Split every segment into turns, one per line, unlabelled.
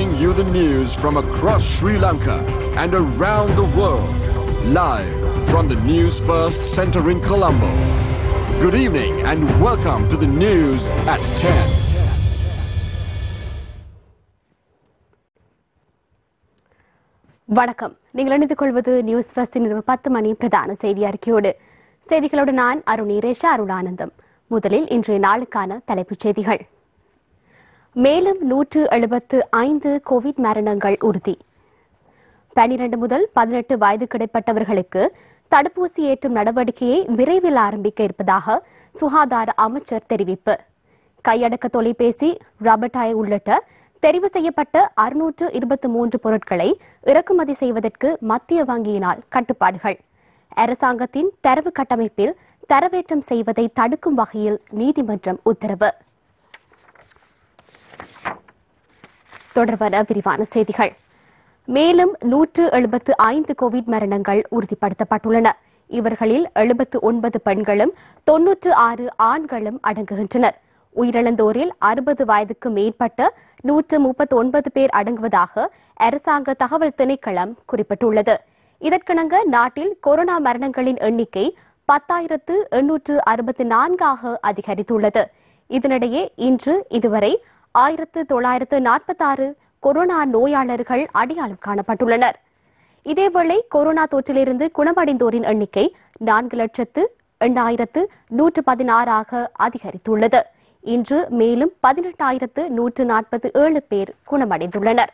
bringing you the news from across Sri Lanka and around the world. Live from the News First Center in Colombo. Good evening and welcome to the news at 10.
வணக்கம் நீங்கள் இணைந்து கொள்வது news ஃபர்ஸ்டின் இரவு பத்து மணி பிரதான செய்தி அறிக்கையோடு செய்திகளோடு நான் அருணீரேஷா அருளானந்தம் முதலில் இன்றைய நாளுக்கான தலைப்புச் செய்திகள் மேலும் நூற்று எழுபத்து ஐந்து கோவிட் மரணங்கள் உறுதி பனிரெண்டு முதல் பதினெட்டு வயது கிடைப்பட்டவர்களுக்கு தடுப்பூசி ஏற்றும் நடவடிக்கையை விரைவில் ஆரம்பிக்க இருப்பதாக சுகாதார அமைச்சர் தெரிவிப்பு கையடக்க தொலைபேசி ரபட்டாய் உள்ளிட்ட தெரிவு செய்யப்பட்ட அறுநூற்று இருபத்தி மூன்று பொருட்களை இறக்குமதி செய்வதற்கு மத்திய வங்கியினால் கட்டுப்பாடுகள் அரசாங்கத்தின் தரவு கட்டமைப்பில் தரவேற்றம் செய்வதை தடுக்கும் வகையில் நீதிமன்றம் உத்தரவு தொடர்பான விரிவான செய்திகள் மேலும் நூற்று எழுபத்து ஐந்து கோவிட் மரணங்கள் உறுதிப்படுத்தப்பட்டுள்ளன இவர்களில் எழுபத்து ஒன்பது பெண்களும் தொன்னூற்று ஆறு ஆண்களும் அடங்குகின்றனர் உயிரிழந்தோரில் அறுபது வயதுக்கு மேற்பட்ட நூற்று முப்பத்தி ஒன்பது பேர் அடங்குவதாக அரசாங்க தகவல் திணைக்களம் குறிப்பிட்டுள்ளது இதற்கிணங்க நாட்டில் கொரோனா மரணங்களின் எண்ணிக்கை பத்தாயிரத்து எண்ணூற்று அறுபத்தி நான்காக அதிகரித்துள்ளது இதனிடையே இன்று இதுவரை ஆயிரத்து தொள்ளாயிரத்து நாற்பத்தாறு கொரோனா நோயாளர்கள் அடையாளம் காணப்பட்டுள்ளனர் இதேவேளை கொரோனா தொற்றிலிருந்து குணமடைந்தோரின் எண்ணிக்கை நான்கு லட்சத்து எண்ணாயிரத்து நூற்று பதினாறாக அதிகரித்துள்ளது இன்று மேலும் பதினெட்டாயிரத்து நூற்று நாற்பத்தி ஏழு பேர் குணமடைந்துள்ளனர்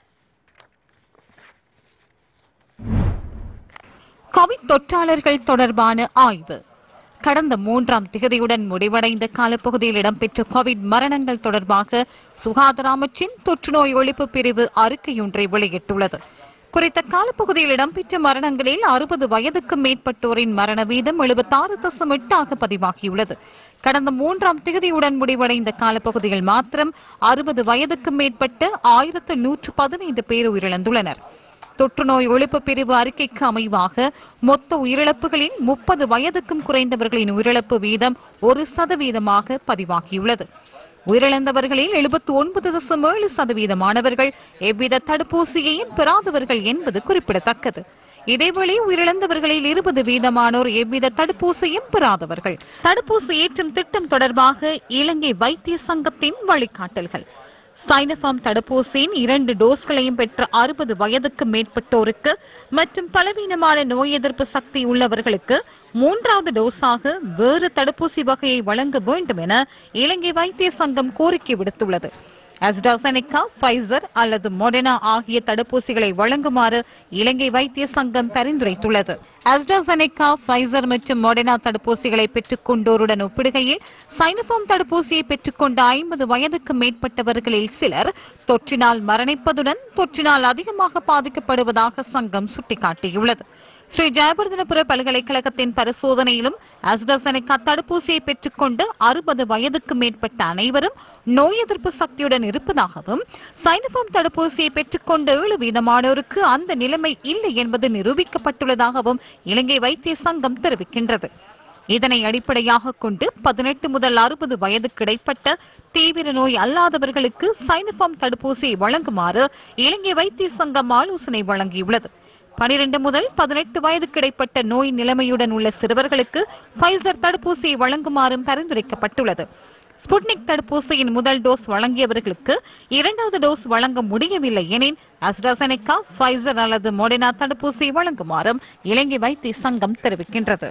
கோவிட் தொற்றாளர்கள் தொடர்பான ஆய்வு கடந்த மூன்றாம் திகதியுடன் முடிவடைந்த காலப்பகுதியில் இடம்பெற்ற கோவிட் மரணங்கள் தொடர்பாக சுகாதார அமைச்சின் தொற்றுநோய் ஒழிப்பு பிரிவு அறிக்கையொன்றை வெளியிட்டுள்ளது குறித்த காலப்பகுதியில் இடம்பெற்ற மரணங்களில் அறுபது வயதுக்கு மேற்பட்டோரின் மரண வீதம் எழுபத்தாறு தசம் எட்டாக பதிவாகியுள்ளது கடந்த மூன்றாம் திகதியுடன் முடிவடைந்த காலப்பகுதியில் மாத்திரம் அறுபது வயதுக்கு மேற்பட்ட ஆயிரத்து நூற்று பதினைந்து பேர் உயிரிழந்துள்ளனர் தொற்றுநோய் ஒழிப்பு பிரிவு அறிக்கைக்கு அமைவாக மொத்த உயிரிழப்புகளில் முப்பது வயதுக்கும் குறைந்தவர்களின் உயிரிழப்பு வீதம் ஒரு சதவீதமாக பதிவாகியுள்ளது உயிரிழந்தவர்களில் எழுபத்தி ஒன்பது தசம் ஏழு சதவீதமானவர்கள் எவ்வித தடுப்பூசியையும் பெறாதவர்கள் என்பது குறிப்பிடத்தக்கது இதேவேளை உயிரிழந்தவர்களில் இருபது வீதமானோர் எவ்வித தடுப்பூசியும் பெறாதவர்கள் தடுப்பூசி ஏற்றும் திட்டம் தொடர்பாக இலங்கை வைத்திய சங்கத்தின் வழிகாட்டல்கள் சைனபாம் தடுப்பூசியின் இரண்டு டோஸ்களையும் பெற்ற அறுபது வயதுக்கு மேற்பட்டோருக்கு மற்றும் பலவீனமான நோய் எதிர்ப்பு சக்தி உள்ளவர்களுக்கு மூன்றாவது டோஸாக வேறு தடுப்பூசி வகையை வழங்க வேண்டும் என இலங்கை வைத்திய சங்கம் கோரிக்கை விடுத்துள்ளது அஸ்டாசெனிகா பைசர் அல்லது மொடெனா ஆகிய தடுப்பூசிகளை வழங்குமாறு இலங்கை வைத்திய சங்கம் பரிந்துரைத்துள்ளது அஸ்டாசெனிகா பைசர் மற்றும் மொடெனா தடுப்பூசிகளை பெற்றுக் கொண்டோருடன் ஒப்பிடுகையில் சைனபாம் தடுப்பூசியை பெற்றுக்கொண்ட ஐம்பது வயதுக்கு மேற்பட்டவர்களில் சிலர் தொற்றினால் மரணிப்பதுடன் தொற்றினால் அதிகமாக பாதிக்கப்படுவதாக சங்கம் சுட்டிக்காட்டியுள்ளது ஸ்ரீ ஜெயவர்தனபுர பல்கலைக்கழகத்தின் பரிசோதனையிலும் அஸ்டசெனிகா தடுப்பூசியை பெற்றுக்கொண்டு அறுபது வயதுக்கு மேற்பட்ட அனைவரும் நோய் எதிர்ப்பு சக்தியுடன் இருப்பதாகவும் சைனபாம் தடுப்பூசியை பெற்றுக்கொண்ட ஏழு வீதமானோருக்கு அந்த நிலைமை இல்லை என்பது நிரூபிக்கப்பட்டுள்ளதாகவும் இலங்கை வைத்திய சங்கம் தெரிவிக்கின்றது இதனை அடிப்படையாக கொண்டு பதினெட்டு முதல் அறுபது வயதுக்கு இடைப்பட்ட தீவிர நோய் அல்லாதவர்களுக்கு சைனபாம் தடுப்பூசியை வழங்குமாறு இலங்கை வைத்திய சங்கம் ஆலோசனை வழங்கியுள்ளது பனிரெண்டு முதல் பதினெட்டு வயதுக்கு இடைப்பட்ட நோய் நிலைமையுடன் உள்ள சிறுவர்களுக்கு பைசர் தடுப்பூசியை வழங்குமாறும் பரிந்துரைக்கப்பட்டுள்ளது ஸ்புட்னிக் தடுப்பூசியின் முதல் டோஸ் வழங்கியவர்களுக்கு இரண்டாவது டோஸ் வழங்க முடியவில்லை எனின் அஸ்ட்ராசெனிகா பைசர் அல்லது மொடெனா தடுப்பூசியை வழங்குமாறும் இலங்கை வைத்திய சங்கம் தெரிவிக்கின்றது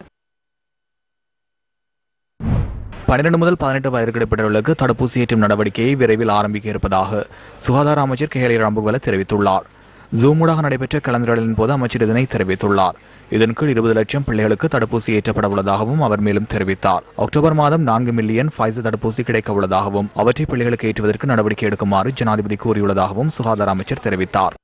பன்னிரண்டு முதல் பதினெட்டு வயதுக்கு இடைப்பட்டவர்களுக்கு தடுப்பூசி ஏற்றும் நடவடிக்கையை விரைவில் ஆரம்பிக்க இருப்பதாக சுகாதார அமைச்சர் கேலி ராம்புவல தெரிவித்துள்ளார் ஜூமூடாக நடைபெற்ற கலந்துரையாடலின் போது அமைச்சர் இதனை தெரிவித்துள்ளார் இதன் கீழ் இருபது லட்சம் பிள்ளைகளுக்கு தடுப்பூசி ஏற்றப்பட உள்ளதாகவும் அவர் மேலும் தெரிவித்தார் அக்டோபர் மாதம் நான்கு மில்லியன் ஃபைசர் தடுப்பூசி கிடைக்க உள்ளதாகவும் அவற்றை பிள்ளைகளுக்கு ஏற்றுவதற்கு நடவடிக்கை எடுக்குமாறு ஜனாதிபதி கூறியுள்ளதாகவும் சுகாதார அமைச்சர் தெரிவித்தார்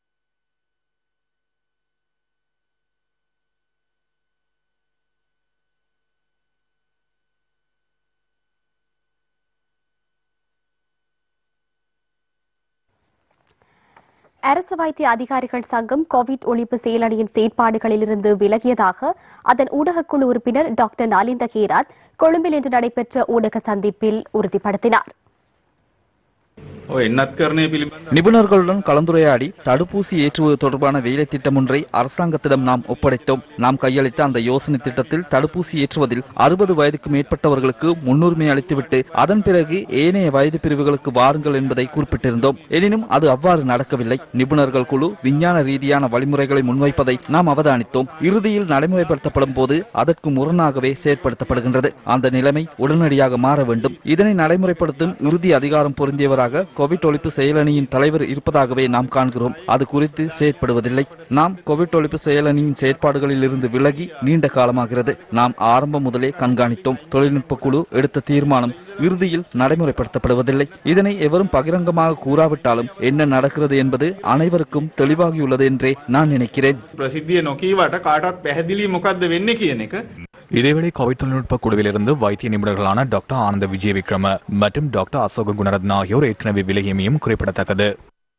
அரசு வைத்திய அதிகாரிகள் சங்கம் கோவிட் ஒழிப்பு செயலணியின் செயற்பாடுகளிலிருந்து விலகியதாக அதன் ஊடகக்குழு உறுப்பினர் டாக்டர் நலிந்த கேராத் கொழும்பில் இன்று நடைபெற்ற ஊடக சந்திப்பில் உறுதிப்படுத்தினார்
ඔය එන්නත් කරණය පිළිබඳ
நிபுணர்களுடன் கலந்துரையாடி தடுப்பூசி ஏற்றுவது தொடர்பான வேலை திட்டம் ஒன்றை அரசாங்கத்திடம் நாம் ஒப்படைத்தோம் நாம் கையளித்த அந்த யோசனை திட்டத்தில் தடுப்பூசி ஏற்றுவதில் அறுபது வயதுக்கு மேற்பட்டவர்களுக்கு முன்னுரிமை அளித்துவிட்டு அதன் பிறகு ஏனைய வயது பிரிவுகளுக்கு வாருங்கள் என்பதை குறிப்பிட்டிருந்தோம் எனினும் அது அவ்வாறு நடக்கவில்லை நிபுணர்கள் குழு விஞ்ஞான ரீதியான வழிமுறைகளை முன்வைப்பதை நாம் அவதானித்தோம் இறுதியில் நடைமுறைப்படுத்தப்படும் போது அதற்கு முரணாகவே செயற்படுத்தப்படுகின்றது அந்த நிலைமை உடனடியாக மாற வேண்டும் இதனை நடைமுறைப்படுத்தும் இறுதி அதிகாரம் பொருந்தியவராக கோவிட் ஒழிப்பு செயலணியின் தலைவர் இருப்பதாகவே நாம் காண்கிறோம் அது குறித்து செயற்படுவதில்லை நாம் கோவிட் ஒழிப்பு செயலணியின் செயற்பாடுகளில் இருந்து விலகி நீண்ட காலமாகிறது நாம் ஆரம்பம் முதலே கண்காணித்தோம் தொழில்நுட்ப குழு எடுத்த தீர்மானம் இறுதியில் நடைமுறைப்படுத்தப்படுவதில்லை இதனை எவரும் பகிரங்கமாக கூறாவிட்டாலும் என்ன நடக்கிறது என்பது அனைவருக்கும் தெளிவாகியுள்ளது என்றே நான் நினைக்கிறேன்
ප්‍රසිද්ධිය නොකීවට කාටත් පැහැදිලි මොකක්ද වෙන්න කියන එක
இதேவேளை கோவிட் தொழில்நுட்ப குழுவிலிருந்து வைத்திய நிபுணர்களான டாக்டர் ஆனந்த விஜய விக்ரம மற்றும் டாக்டர் அசோக குணரத்ன ஆகியோர் ஏற்கனவே விலகியமையும் குறிப்பிடத்தக்கது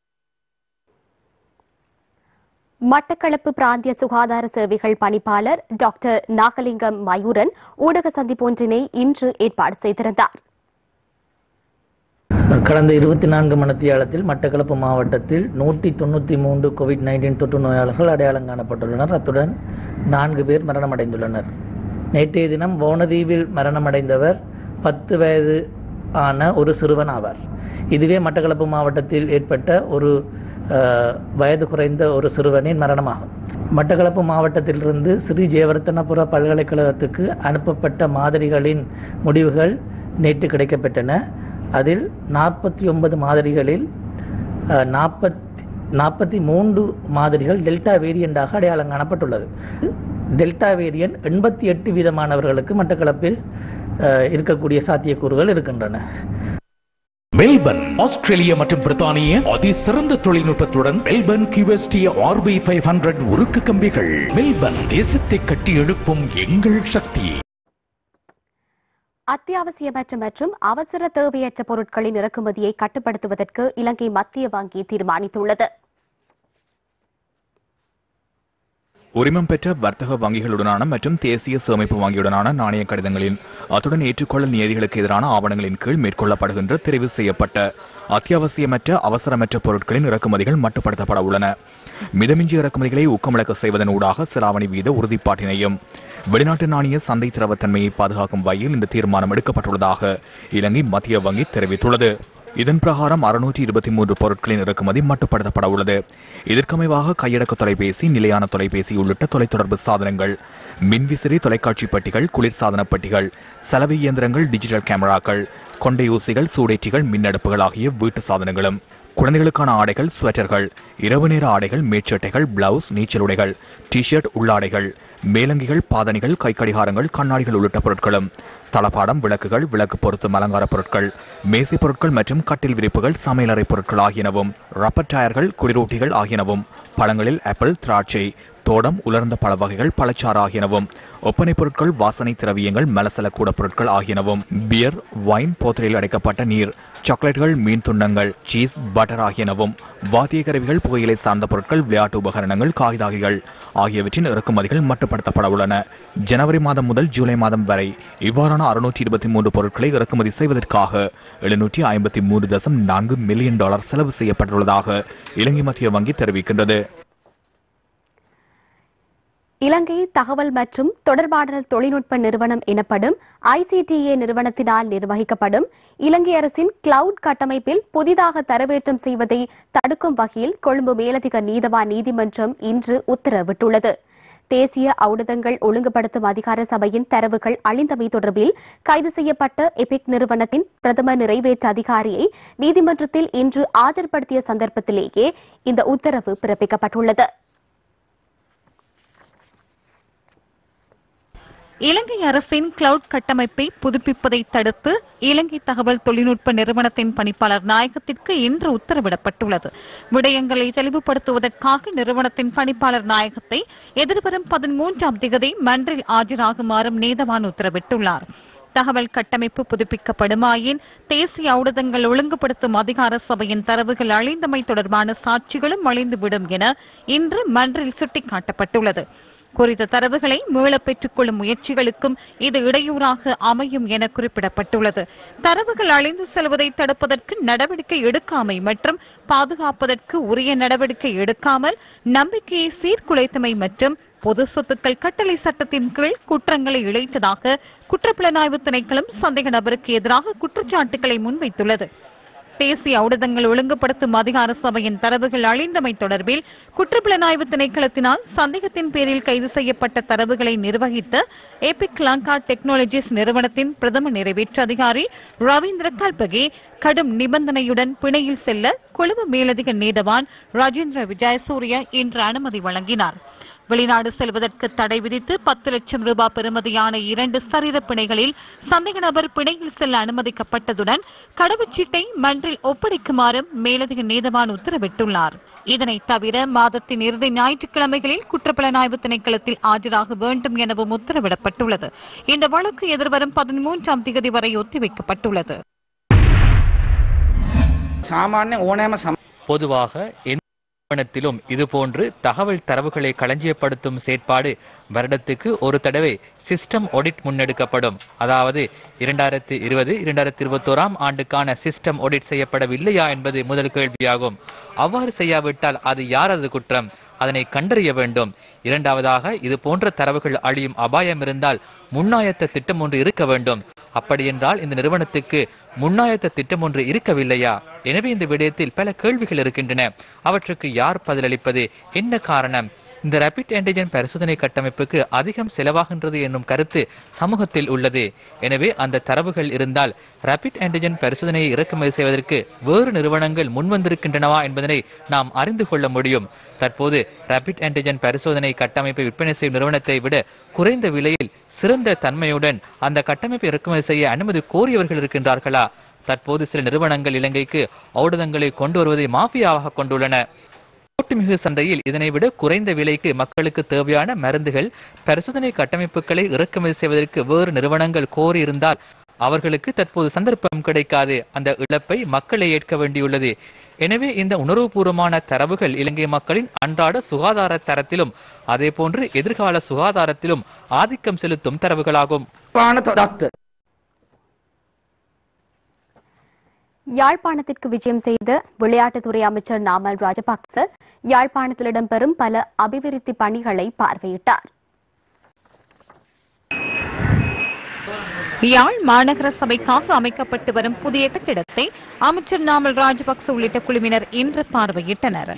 மட்டக்களப்பு பிராந்திய சுகாதார சேவைகள் பணிப்பாளர் டாக்டர் நாகலிங்கம் மயூரன் ஊடக சந்திப்பொன்றினை இன்று ஏற்பாடு செய்திருந்தார்
கடந்த இருபத்தி நான்கு மணித்தியாலத்தில் மட்டக்களப்பு மாவட்டத்தில் நூற்றி தொண்ணூற்றி மூன்று கோவிட் நைன்டீன் தொற்று நோயாளர்கள் அடையாளம் காணப்பட்டுள்ளனர் அத்துடன் நான்கு பேர் மரணமடைந்துள்ளனர் நேற்றைய தினம் வோனதீவில் மரணமடைந்தவர் பத்து வயது ஆன ஒரு சிறுவன் ஆவார் இதுவே மட்டக்களப்பு மாவட்டத்தில் ஏற்பட்ட ஒரு அஹ், வயது குறைந்த ஒரு சிறுவனின் மரணமாகும் மட்டக்களப்பு மாவட்டத்திலிருந்து ஸ்ரீ ஜெயவர்த்தனபுர பல்கலைக்கழகத்துக்கு அனுப்பப்பட்ட மாதிரிகளின் முடிவுகள் நேற்று கிடைக்கப்பெற்றன அதில் நாற்பத்தி ஒன்பது மாதிரிகளில் நாற்பத்தி நாற்பத்தி மூன்று மாதிரிகள் டெல்டா வேரியண்டாக அடையாளம் காணப்பட்டுள்ளது டெல்டா வேரியன்ட் எண்பத்தி எட்டு வீதமானவர்களுக்கு மட்டக்களப்பில் அஹ், இருக்கக்கூடிய சாத்தியக்கூறுகள் இருக்கின்றன
மெல்பர்ன் ஆஸ்திரேலியா மற்றும் பிரித்தானிய அதிசிறந்த தொழில்நுட்பத்துடன் Melbourne QST RB five hundred உருக்கு கம்பிகள் மெல்பர்ன் தேசத்தை கட்டி எழுப்பும் எங்கள் சக்தி
அத்தியாவசியமற்ற மற்றும் அவசர தேவையற்ற பொருட்களின் இறக்குமதியை கட்டுப்படுத்துவதற்கு இலங்கை மத்திய வங்கி தீர்மானித்துள்ளது
உரிமம் பெற்ற வர்த்தக வங்கிகளுடனான மற்றும் தேசிய சேமிப்பு வங்கியுடனான நாணய கடிதங்களின் அத்துடன் ஏற்றுக்கொள்ளல் நியதிகளுக்கு எதிரான ஆவணங்களின் கீழ் மேற்கொள்ளப்படுகின்ற தெரிவு செய்யப்பட்ட அத்தியாவசியமற்ற அவசரமற்ற பொருட்களின் இறக்குமதிகள் மட்டுப்படுத்தப்பட உள்ளன மிதமிஞ்சிய இறக்குமதிகளை ஊக்கமிழக்க செய்வதன் ஊடாக செலாவணி வீத உறுதிப்பாட்டினையும் வெளிநாட்டு நாணய சந்தை திரவத்தன்மையை பாதுகாக்கும் வகையில் இந்த தீர்மானம் எடுக்கப்பட்டுள்ளதாக இலங்கை மத்திய வங்கி தெரிவித்துள்ளது இதன் பிரகாரம் அறுநூற்றி இருபத்தி மூன்று பொருட்களின் இறக்குமதி மட்டுப்படுத்தப்பட உள்ளது இதற்கமைவாக கையடக்க தொலைபேசி நிலையான தொலைபேசி உள்ளிட்ட தொலைத்தொடர்பு சாதனங்கள் மின்விசிறி தொலைக்காட்சி பெட்டிகள் குளிர்சாதன பெட்டிகள் சலவை இயந்திரங்கள் டிஜிட்டல் கேமராக்கள் கொண்டையூசிகள் சூடேற்றிகள் மின்னடுப்புகள் ஆகிய வீட்டு சாதனங்களும் குழந்தைகளுக்கான ஆடைகள் ஸ்வெட்டர்கள் இரவு நேர ஆடைகள் மேற்சட்டைகள் பிளவுஸ் நீச்சல் உடைகள் டிஷர்ட் உள்ளாடைகள் மேலங்கிகள் பாதணிகள் கைக்கடிகாரங்கள் கண்ணாடிகள் உள்ளிட்ட பொருட்களும் தளபாடம் விளக்குகள் விளக்கு பொருத்தும் அலங்கார பொருட்கள் மேசை பொருட்கள் மற்றும் கட்டில் விரிப்புகள் சமையலறை பொருட்கள் ஆகியனவும் ரப்பர் டயர்கள் குளிரூட்டிகள் ஆகியனவும் பழங்களில் ஆப்பிள் திராட்சை தோடம் உலர்ந்த பழ வகைகள் பழச்சாறு ஆகியனவும் ஒப்பனை பொருட்கள் வாசனை திரவியங்கள் மலசல கூட பொருட்கள் ஆகியனவும் பியர் வைன் போத்தலில் அடைக்கப்பட்ட நீர் சாக்லேட்டுகள் மீன் துண்டங்கள் சீஸ் பட்டர் ஆகியனவும் வாத்திய கருவிகள் புகையிலை சார்ந்த பொருட்கள் விளையாட்டு உபகரணங்கள் காகிதாகிகள் ஆகியவற்றின் இறக்குமதிகள் மட்டுப்படுத்தப்பட உள்ளன ஜனவரி மாதம் முதல் ஜூலை மாதம் வரை இவ்வாறான அறுநூற்றி இருபத்தி மூன்று பொருட்களை இறக்குமதி செய்வதற்காக எழுநூற்றி ஐம்பத்தி மூன்று தசம் நான்கு மில்லியன் டாலர் செலவு செய்யப்பட்டுள்ளதாக இலங்கை மத்திய வங்கி தெரிவிக்கின்றது
இலங்கை தகவல் மற்றும் தொடர்பாடல் தொழில்நுட்ப நிறுவனம் எனப்படும் ஐசிடிஏ நிறுவனத்தினால் நிர்வகிக்கப்படும் இலங்கை அரசின் கிளவுட் கட்டமைப்பில் புதிதாக தரவேற்றம் செய்வதை தடுக்கும் வகையில் கொழும்பு மேலதிக நீதவான் நீதிமன்றம் இன்று உத்தரவிட்டுள்ளது தேசிய ஔடதங்கள் ஒழுங்குபடுத்தும் அதிகார சபையின் தரவுகள் அழிந்தமை தொடர்பில் கைது செய்யப்பட்ட எபிக் நிறுவனத்தின் பிரதம நிறைவேற்று அதிகாரியை நீதிமன்றத்தில் இன்று ஆஜர்படுத்திய சந்தர்ப்பத்திலேயே இந்த உத்தரவு பிறப்பிக்கப்பட்டுள்ளது
இலங்கை அரசின் கிளவுட் கட்டமைப்பை புதுப்பிப்பதை தடுத்து இலங்கை தகவல் தொழில்நுட்ப நிறுவனத்தின் பணிப்பாளர் நாயகத்திற்கு இன்று உத்தரவிடப்பட்டுள்ளது விடயங்களை தெளிவுபடுத்துவதற்காக நிறுவனத்தின் பணிப்பாளர் நாயகத்தை எதிர்வரும் பதிமூன்றாம் திகதி மன்றில் ஆஜராகுமாறும் நீதவான் உத்தரவிட்டுள்ளார் தகவல் கட்டமைப்பு புதுப்பிக்கப்படுமாயின் தேசிய ஊடகங்கள் ஒழுங்குபடுத்தும் அதிகார சபையின் தரவுகள் அழிந்தமை தொடர்பான சாட்சிகளும் அழிந்துவிடும் என இன்று மன்றில் சுட்டிக்காட்டப்பட்டுள்ளது குறித்த தரவுகளை மீளப் பெற்றுக் கொள்ளும் முயற்சிகளுக்கும் இது இடையூறாக அமையும் என குறிப்பிடப்பட்டுள்ளது தரவுகள் அழிந்து செல்வதை தடுப்பதற்கு நடவடிக்கை எடுக்காமை மற்றும் பாதுகாப்பதற்கு உரிய நடவடிக்கை எடுக்காமல் நம்பிக்கையை சீர்குலைத்தமை மற்றும் பொது சொத்துக்கள் கட்டளை சட்டத்தின் கீழ் குற்றங்களை இழைத்ததாக குற்றப்புலனாய்வு திணைக்களம் சந்தேக நபருக்கு எதிராக குற்றச்சாட்டுகளை முன்வைத்துள்ளது தேசிய ஊடகங்கள் ஒழுங்குபடுத்தும் அதிகார சபையின் தரவுகள் அழிந்தமை தொடர்பில் குற்றப்புலனாய்வு திணைக்களத்தினால் சந்தேகத்தின் பேரில் கைது செய்யப்பட்ட தரவுகளை நிர்வகித்த எபிக் லங்கா டெக்னாலஜிஸ் நிறுவனத்தின் பிரதம நிறைவேற்று அதிகாரி ரவீந்திர கல்பகே கடும் நிபந்தனையுடன் பிணையில் செல்ல கொழும்பு மேலதிக நீதவான் ராஜேந்திர விஜயசூரிய இன்று அனுமதி வழங்கினார் வெளிநாடு செல்வதற்கு தடை விதித்து பத்து லட்சம் ரூபாய் பெறுமதியான இரண்டு சரீர பிணைகளில் சந்தேக நபர் பிணையில் செல்ல அனுமதிக்கப்பட்டதுடன் கடவுச்சீட்டை மன்றில் ஒப்படைக்குமாறும் மேலதிக நீதவான் உத்தரவிட்டுள்ளார் இதனைத் தவிர மாதத்தின் இறுதி ஞாயிற்றுக்கிழமைகளில் குற்றப்புலனாய்வு திணைக்களத்தில் ஆஜராக வேண்டும் எனவும் உத்தரவிடப்பட்டுள்ளது இந்த வழக்கு எதிர்வரும் பதிமூன்றாம் தேதி வரை ஒத்திவைக்கப்பட்டுள்ளது
සාමාන්‍ය ඕනෑම සම
பொதுவாக எந்த நிறுவனத்திலும் இதுபோன்று தகவல் தரவுகளை களஞ்சியப்படுத்தும் செயற்பாடு வருடத்துக்கு ஒரு தடவை சிஸ்டம் ஆடிட் முன்னெடுக்கப்படும் அதாவது இரண்டாயிரத்தி இருபது இரண்டாயிரத்தி இருபத்தோராம் ஆண்டுக்கான சிஸ்டம் ஆடிட் செய்யப்படவில்லையா என்பது முதல் கேள்வியாகும் அவ்வாறு செய்யாவிட்டால் அது யாரது குற்றம் அதனை கண்டறிய வேண்டும் இரண்டாவதாக இது போன்ற தரவுகள் அழியும் அபாயம் இருந்தால் முன்னாயத்த திட்டம் ஒன்று இருக்க வேண்டும் அப்படியென்றால் இந்த நிறுவனத்துக்கு முன்னாயத்த திட்டம் ஒன்று இருக்கவில்லையா எனவே இந்த விடயத்தில் பல கேள்விகள் இருக்கின்றன அவற்றுக்கு யார் பதிலளிப்பது என்ன காரணம் இந்த ரேபிட் ஆன்டிஜென் பரிசோதனை கட்டமைப்புக்கு அதிகம் செலவாகின்றது என்னும் கருத்து சமூகத்தில் உள்ளது எனவே அந்த தரவுகள் இருந்தால் ரேபிட் ஆன்டிஜென் பரிசோதனையை இறக்குமதி செய்வதற்கு வேறு நிறுவனங்கள் முன்வந்திருக்கின்றனவா என்பதனை நாம் அறிந்து கொள்ள முடியும் தற்போது ரேபிட் ஆன்டிஜென் பரிசோதனை கட்டமைப்பை விற்பனை செய்யும் நிறுவனத்தை விட குறைந்த விலையில் சிறந்த தன்மையுடன் அந்த கட்டமைப்பை இறக்குமதி செய்ய அனுமதி கோரியவர்கள் இருக்கின்றார்களா தற்போது சில நிறுவனங்கள் இலங்கைக்கு ஔடதங்களை கொண்டு வருவதை மாஃபியாவாக கொண்டுள்ளன போட்டுமிகு சந்தையில் இதனை விட குறைந்த விலைக்கு மக்களுக்கு தேவையான மருந்துகள் பரிசோதனை கட்டமைப்புகளை இறக்குமதி செய்வதற்கு வேறு நிறுவனங்கள் கோரியிருந்தால் அவர்களுக்கு தற்போது சந்தர்ப்பம் கிடைக்காது அந்த இழப்பை மக்களை ஏற்க வேண்டியுள்ளது எனவே இந்த உணர்வுபூர்வமான தரவுகள் இலங்கை மக்களின் அன்றாட சுகாதார தரத்திலும் அதேபோன்று எதிர்கால சுகாதாரத்திலும் ஆதிக்கம் செலுத்தும் தரவுகளாகும்
පාන තොදක්ත
யாழ்ப்பாணத்திற்கு விஜயம் செய்த விளையாட்டுத்துறை அமைச்சர் நாமல் ராஜபக்ச யாழ்ப்பாணத்தில் இடம்பெறும் பல அபிவிருத்தி பணிகளை பார்வையிட்டார்
யாழ் மாநகர சபைக்காக அமைக்கப்பட்டு வரும் புதிய கட்டிடத்தை அமைச்சர் நாமல் ராஜபக்ச உள்ளிட்ட குழுவினர் இன்று பார்வையிட்டனர்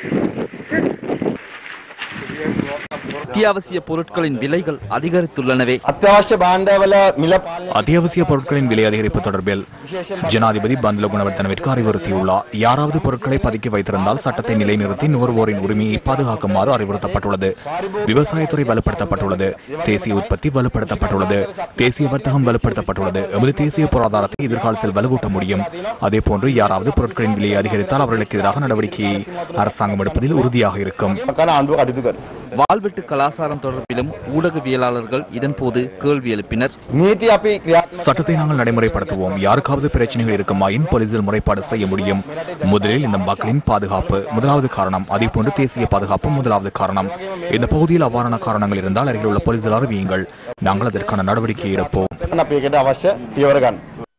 அத்தியாவசிய பொருட்களின் விலைகள் அதிகரித்துள்ளனவே
අත්‍යවශ්‍ය බාණ්ඩවල මිල
அத்தியாவசிய பொருட்களின் விலை அதிகரிப்பு தொடர்பில் ஜனாதிபதி பந்துல குணவர்த்தனவிற்கு அறிவுறுத்தியுள்ளார் யாராவது பொருட்களை பதுக்கி வைத்திருந்தால் சட்டத்தை நிலைநிறுத்தி நுகர்வோரின் உரிமையை பாதுகாக்குமாறு அறிவுறுத்தப்பட்டுள்ளது விவசாயத்துறை வலுப்படுத்தப்பட்டுள்ளது தேசிய உற்பத்தி வலுப்படுத்தப்பட்டுள்ளது தேசிய வர்த்தகம் வலுப்படுத்தப்பட்டுள்ளது எமது தேசிய பொருளாதாரத்தை எதிர்காலத்தில் வலுவூட்ட முடியும் அதேபோன்று யாராவது பொருட்களின் விலையை அதிகரித்தால் அவர்களுக்கு எதிராக நடவடிக்கையை அரசாங்கம் எடுப்பதில் உறுதியாக இருக்கும்
කන ආණ්ඩුව කටයුතු කර.
வாழ்வெட்டு கலாசாரம் தொடர்பிலும் ஊடகவியலாளர்கள் இதன்போது கேள்வி எழுப்பினர்
නීති අපි ක්‍රියා
சட்டத்தை நாங்கள் நடைமுறைப்படுத்துவோம் யாருக்காவது பிரச்சனைகள் இருக்குமாயின் போலீசில் முறைப்பாடு செய்ய முடியும் முதலில் இந்த மக்களின் பாதுகாப்பு முதலாவது காரணம் அதேபோன்று தேசிய பாதுகாப்பு முதலாவது காரணம் இந்த பகுதியில் அவ்வாறான காரணங்கள் இருந்தால் அருகில் உள்ள போலீசில் அறிவியுங்கள் நாங்கள் அதற்கான நடவடிக்கை எடுப்போம்
අපි එකට අවශ්‍ය පියවර ගන්න.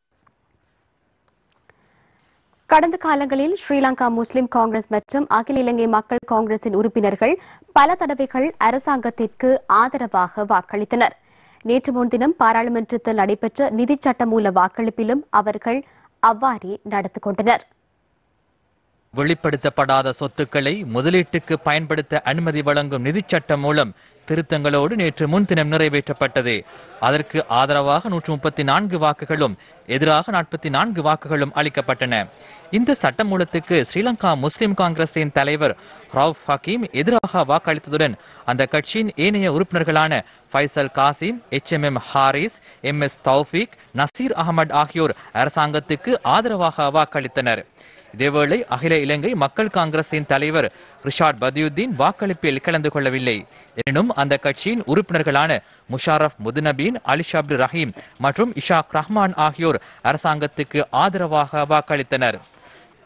கடந்த காலங்களில் ஸ்ரீலங்கா முஸ்லிம் காங்கிரஸ் மற்றும் அகில இலங்கை மக்கள் காங்கிரசின் உறுப்பினர்கள் பல தடவைகள் அரசாங்கத்திற்கு ஆதரவாக வாக்களித்தனர் நேற்று முன்தினம் பாராளுமன்றத்தில் நடைபெற்ற நிதி சட்டமூல வாக்களிப்பிலும் அவர்கள் அவ்வாறே நடந்து கொண்டனர்
வெளிப்படுத்தப்படாத சொத்துக்களை முதலீட்டுக்கு பயன்படுத்த அனுமதி வழங்கும் நிதிச் சட்டம் மூலம் திருத்தங்களோடு நேற்று முன்தினம் நிறைவேற்றப்பட்டது அதற்கு ஆதரவாக நூற்று முப்பத்தி நான்கு வாக்குகளும் எதிராக நாற்பத்தி நான்கு வாக்குகளும் அளிக்கப்பட்டன இந்த சட்டமூலத்துக்கு ஸ்ரீலங்கா முஸ்லிம் காங்கிரசின் தலைவர் ரவுப் ஹக்கீம் எதிராக வாக்களித்ததுடன் அந்த கட்சியின் ஏனைய உறுப்பினர்களான Faizal Kasim H M M Haris M S Thowfeek Naseer Ahmed ஆகியோர் அரசாங்கத்துக்கு ஆதரவாக வாக்களித்தனர் இதேவேளை அகில இலங்கை மக்கள் காங்கிரசின் தலைவர் ரிஷாட் பதியுத்தீன் வாக்களிப்பில் கலந்து கொள்ளவில்லை எனினும் அந்த கட்சியின் உறுப்பினர்களான முஷாரப் முதுநபீன் அலி அப்துல் ரஹீம் மற்றும் இஷாக் ரஹ்மான் ஆகியோர் அரசாங்கத்துக்கு ஆதரவாக வாக்களித்தனர்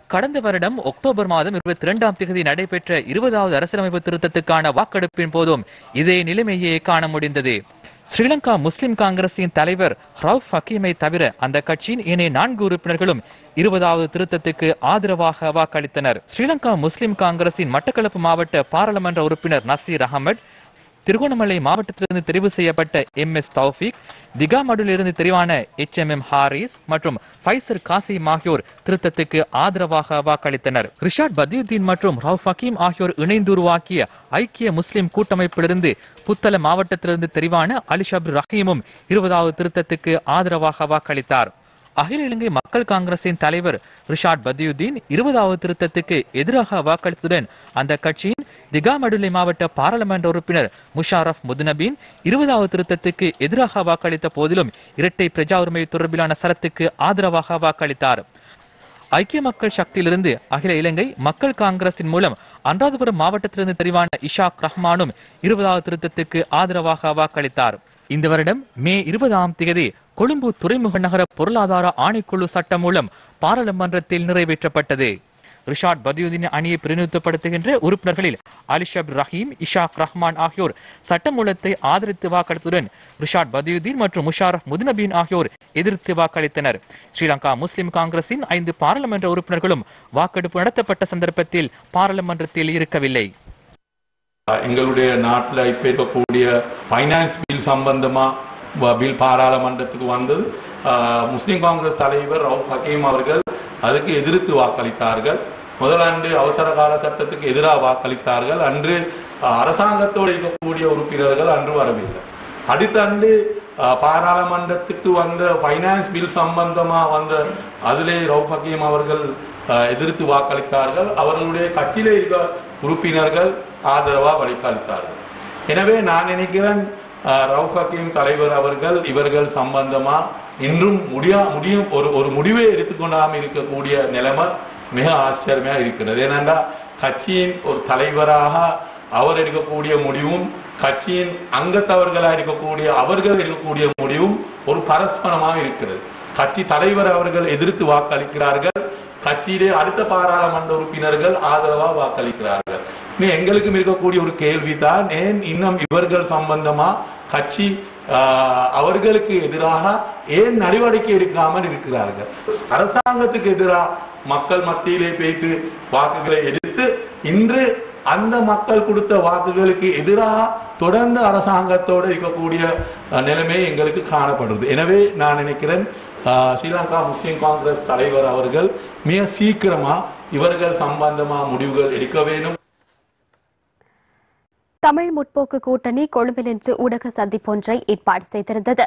கடந்த வருடம் அக்டோபர் மாதம் இருபத்தி இரண்டாம் தேதி நடைபெற்ற இருபதாவது அரசியலமைப்பு திருத்தத்துக்கான வாக்கெடுப்பின் போதும் இதே நிலைமையே காண முடிந்தது ஸ்ரீலங்கா முஸ்லிம் காங்கிரசின் தலைவர் ரவுப் ஹக்கீமை தவிர அந்த கட்சியின் ஏனைய நான்கு உறுப்பினர்களும் இருபதாவது திருத்தத்துக்கு ஆதரவாக வாக்களித்தனர் ஸ்ரீலங்கா முஸ்லிம் காங்கிரசின் மட்டக்களப்பு மாவட்ட பாராளுமன்ற உறுப்பினர் நசீர் அகமட் திருகோணமலை மாவட்டத்திலிருந்து தெரிவு செய்யப்பட்ட எம் எஸ் தௌஃபிக் திகாமடுலிருந்து தெரிவான எச் எம் எம் ஹாரிஸ் மற்றும் ஃபைசர் காசிம் ஆகியோர் திருத்தத்துக்கு ஆதரவாக வாக்களித்தனர் ரிஷாட் பதியுத்தீன் மற்றும் ரவுப் ஹக்கீம் ஆகியோர் இணைந்து உருவாக்கிய ஐக்கிய முஸ்லிம் கூட்டமைப்பிலிருந்து புத்தள மாவட்டத்திலிருந்து தெரிவான அலிஷாப் ரஹீமும் இருபதாவது திருத்தத்துக்கு ஆதரவாக வாக்களித்தார் அகில இலங்கை மக்கள் காங்கிரசின் தலைவர் ரிஷாட் பதியுத்தீன் இருபதாவது திருத்தத்துக்கு எதிராக வாக்களித்ததுடன் அந்த கட்சியின் திகாமடுலை மாவட்ட பாராளுமன்ற உறுப்பினர் முஷாரப் முதுநபீன் இருபதாவது திருத்தத்துக்கு எதிராக வாக்களித்த போதிலும் இரட்டை பிரஜா உரிமை தொடர்பிலான சரத்துக்கு ஆதரவாக வாக்களித்தார் ஐக்கிய மக்கள் சக்தியிலிருந்து அகில இலங்கை மக்கள் காங்கிரசின் மூலம் அனுராதபுரம் மாவட்டத்திலிருந்து தெரிவான இஷாக் ரஹ்மானும் இருபதாவது திருத்தத்துக்கு ஆதரவாக வாக்களித்தார் இந்த வருடம் மே இருபதாம் தேதி கொழும்பு துறைமுக நகர பொருளாதார ஆணைக்குழு சட்டம் மூலம் பாராளுமன்றத்தில் நிறைவேற்றப்பட்டது ரிஷாட் பதியுதீன் அணியை பிரதிநிதித்துவப்படுத்துகின்ற உறுப்பினர்களில் அலிஷப் ரஹீம் இஷாக் ரஹ்மான் ஆகியோர் சட்டமூலத்தை ஆதரித்து வாக்களித்ததுடன் ரிஷாட் பதியுதீன் மற்றும் முஷாரப் முதுநபீன் ஆகியோர் எதிர்த்து வாக்களித்தனர் ஸ்ரீலங்கா முஸ்லிம் காங்கிரசின் ஐந்து பாராளுமன்ற உறுப்பினர்களும் வாக்கெடுப்பு நடத்தப்பட்ட சந்தர்ப்பத்தில் பாராளுமன்றத்தில் இருக்கவில்லை
எங்களுடைய நாட்டில் இப்போ இருக்கக்கூடிய ஃபைனான்ஸ் பில் சம்பந்தமா வ- பில் பாராளுமன்றத்துக்கு வந்தது ஆஹ், முஸ்லிம் காங்கிரஸ் தலைவர் ரவுப் ஹக்கீம் அவர்கள் அதுக்கு எதிர்த்து வாக்களித்தார்கள் முதலாண்டு அவசர கால சட்டத்துக்கு எதிராக வாக்களித்தார்கள் அன்று ஆஹ், அரசாங்கத்தோடு இருக்கக்கூடிய உறுப்பினர்கள் அன்று வரவில்லை அடுத்த ஆண்டு ஆஹ், பாராளுமன்றத்துக்கு வந்த ஃபைனான்ஸ் பில் சம்பந்தமா வந்த அதிலே ரவுப் ஹக்கீம் அவர்கள் ஆஹ், எதிர்த்து வாக்களித்தார்கள் அவர்களுடைய கட்சியிலே இருக்க உறுப்பினர்கள் ஆதரவா வாக்களித்தார்கள் எனவே நான் நினைக்கிறேன் ஆஹ், ரவுப் ஹக்கீம் தலைவர் அவர்கள் இவர்கள் சம்பந்தமா இன்றும் முடியா முடியும் ஒரு ஒரு முடிவை எடுத்துக்கொண்டாம இருக்கக்கூடிய நிலைமை மிக ஆச்சரியமா இருக்கிறது ஏனென்றா கட்சியின் ஒரு தலைவராக அவர் எடுக்கக்கூடிய முடிவும் கட்சியின் அங்கத்தவர்களாக இருக்கக்கூடிய அவர்கள் எடுக்கக்கூடிய முடிவும் ஒரு பரஸ்பரமாக இருக்கிறது கட்சி தலைவர் அவர்கள் எதிர்த்து வாக்களிக்கிறார்கள் கட்சியிலே அடுத்த பாராளுமன்ற உறுப்பினர்கள் ஆதரவா வாக்களிக்கிறார்கள் இன்னும் எங்களுக்கும் இருக்கக்கூடிய ஒரு கேள்விதான் ஏன் இன்னும் இவர்கள் சம்பந்தமா கட்சி ஆஹ், அவர்களுக்கு எதிராக ஏன் நடவடிக்கை எடுக்காமல் இருக்கிறார்கள் அரசாங்கத்துக்கு எதிராக மக்கள் மத்தியிலே போயிட்டு வாக்குகளை எடுத்து இன்று அந்த மக்கள் கொடுத்த வாக்குகளுக்கு எதிராக தொடர்ந்து அரசாங்கத்தோடு இருக்கக்கூடிய அஹ், நிலைமை எங்களுக்கு காணப்படுது எனவே நான் நினைக்கிறேன் அஹ், ஸ்ரீலங்கா முஸ்லிம் காங்கிரஸ் தலைவர் அவர்கள் மிக சீக்கிரமா இவர்கள் சம்பந்தமா முடிவுகள் எடுக்க வேண்டும்
தமிழ் முற்போக்கு கூட்டணி கொழும்பில் இன்று ஊடக சந்திப்பொன்றை ஏற்பாடு செய்திருந்தது